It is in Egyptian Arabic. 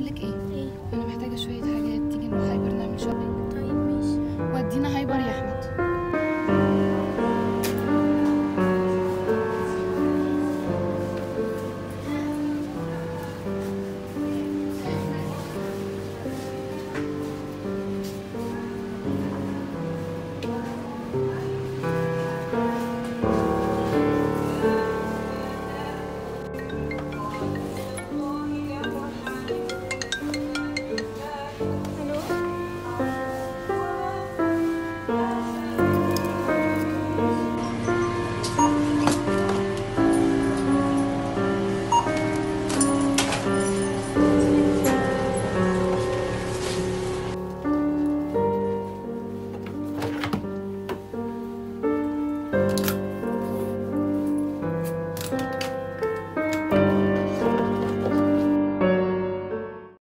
بقول لك ايه ايه انا محتاجه شويه حاجات تيجي نروح هايبر نعمل شوبينج طيب ماشي ودينا هايبر يا احمد